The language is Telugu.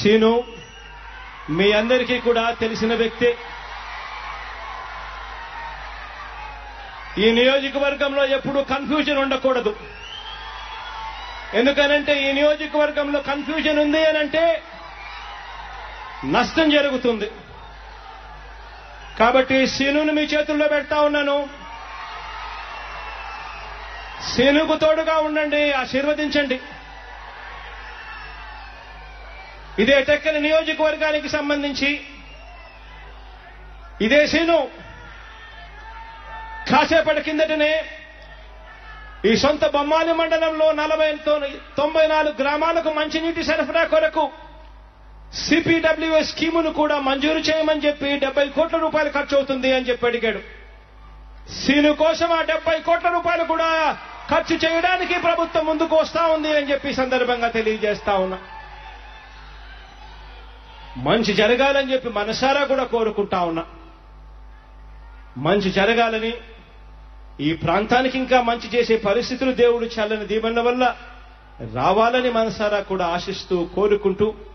సీను మీ అందరికీ కూడా తెలిసిన వ్యక్తే ఈ నియోజకవర్గంలో ఎప్పుడూ కన్ఫ్యూజన్ ఉండకూడదు ఎందుకనంటే ఈ నియోజకవర్గంలో కన్ఫ్యూజన్ ఉంది అనంటే నష్టం జరుగుతుంది కాబట్టి సీనుని మీ చేతుల్లో పెడతా ఉన్నాను సీనుకు తోడుగా ఉండండి ఆశీర్వదించండి ఇదే టెక్కలి నియోజకవర్గానికి సంబంధించి ఇదే సీను కాసేపటి కిందటనే ఈ సొంత బొమ్మాలి మండలంలో నలభై తొంభై నాలుగు గ్రామాలకు మంచినీటి సరఫరా కొరకు సిపిడబ్ల్యూఎస్ స్కీమును కూడా మంజూరు చేయమని చెప్పి డెబ్బై కోట్ల రూపాయలు ఖర్చు అవుతుంది అని చెప్పి అడిగాడు సీను కోసం ఆ డెబ్బై కోట్ల రూపాయలు కూడా ఖర్చు చేయడానికి ప్రభుత్వం ముందుకు వస్తా ఉంది అని చెప్పి ఈ సందర్భంగా తెలియజేస్తా ఉన్నా మంచి జరగాలని చెప్పి మనసారా కూడా కోరుకుంటా ఉన్నా మంచి జరగాలని ఈ ప్రాంతానికి ఇంకా మంచి చేసే పరిస్థితులు దేవుడు చల్లని దీవెనల వల్ల రావాలని మనసారా కూడా ఆశిస్తూ కోరుకుంటూ